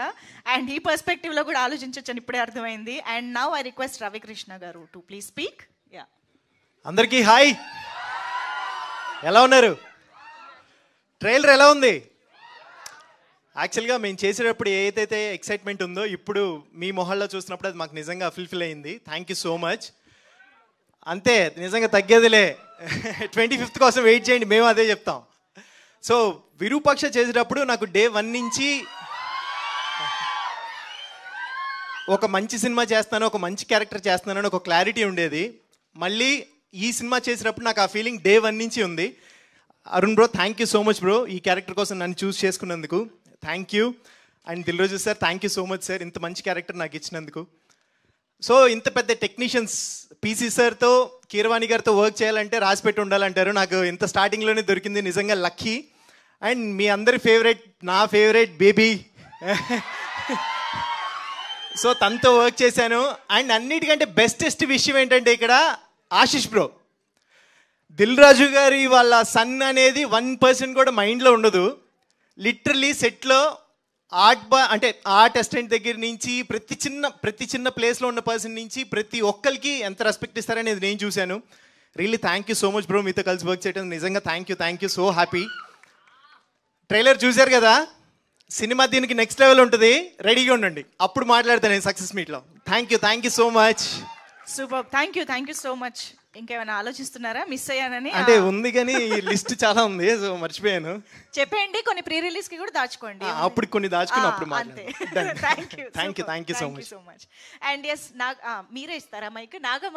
And ఈ perspective లో కూడా ఆలోచించవచ్చు అని ఇప్పుడే అర్థమైంది and now I request Ravikrishna garu to please speak యా అందరికీ హాయ్ ఎలా ఉన్నారు ట్రైలర్ ఎలా ఉంది యాక్చువల్గా మేము చేసేటప్పుడు ఏదైతే ఎక్సైట్మెంట్ ఉందో ఇప్పుడు మీ మొహల్లో చూసినప్పుడు అది మాకు నిజంగా ఫుల్ఫిల్ అయింది థ్యాంక్ యూ సో మచ్ అంతే నిజంగా తగ్గేదిలే ట్వంటీ ఫిఫ్త్ కోసం వెయిట్ చేయండి మేము అదే చెప్తాం సో విరూపాక్ష చేసేటప్పుడు నాకు డే వన్ నుంచి ఒక మంచి సినిమా చేస్తాను ఒక మంచి క్యారెక్టర్ చేస్తున్నానని ఒక క్లారిటీ ఉండేది మళ్ళీ ఈ సినిమా చేసేటప్పుడు నాకు ఆ ఫీలింగ్ డే వన్ నుంచి ఉంది Arun bro thank you so much bro ఈ క్యారెక్టర్ కోసం నన్ను చూస్ చేసుకున్నందుకు thank you and Dil Raju sir thank you so much sir ఇంత మంచి క్యారెక్టర్ నాకు ఇచ్చినందుకు సో ఇంత పెద్ద టెక్నీషియన్స్ పీసీ సార్తో కీరవాణి గారితో వర్క్ చేయాలంటే రాసిపెట్టి ఉండాలంటారు నాకు ఇంత స్టార్టింగ్లోనే దొరికింది నిజంగా లక్కీ అండ్ మీ అందరి ఫేవరెట్ నా ఫేవరెట్ బేబీ సో తనతో వర్క్ చేశాను అండ్ అన్నిటికంటే బెస్టెస్ట్ విషయం ఏంటంటే ఇక్కడ ఆశిష్ బ్రో దిల్ రాజు గారి వాళ్ళ సన్ అనేది వన్ పర్సెంట్ కూడా మైండ్లో ఉండదు లిటరలీ సెట్లో ఆర్ట్ బా అంటే ఆర్ట్ అసిస్టెంట్ దగ్గర నుంచి ప్రతి చిన్న ప్రతి చిన్న ప్లేస్లో ఉన్న పర్సన్ నుంచి ప్రతి ఒక్కరికి ఎంత రెస్పెక్ట్ ఇస్తారనేది నేను చూశాను really thank you so much bro మీతో కలిసి వర్క్ చేయడం నిజంగా thank you thank you so happy trailer చూశారు కదా సినిమా దీనికి నెక్స్ట్ లెవెల్ ఉంటుంది రెడీగా ఉండండి అప్పుడు మాట్లాడతాను నేను సక్సెస్ మీట్లో thank you thank you so much super thank you thank you so much ఇంకేమైనా ఆలోచిస్తున్నారా మిస్ అయ్యానని అంటే ఆ, ఉంది కానీ లిస్ట్ చాలా ఉంది సో మర్చిపోయాను చెప్పేయండి కొన్ని ప్రీ రిలీజ్ కి కూడా దాచుకోండి ఆ, అప్పుడు కొన్ని దాచుకుని అప్పుడు అంతే మాట్లాడదాం. Done. Thank you Thank you, thank you so much. So much and yes నా ఆ, మీరే ఇస్తారా మైక్ నాగ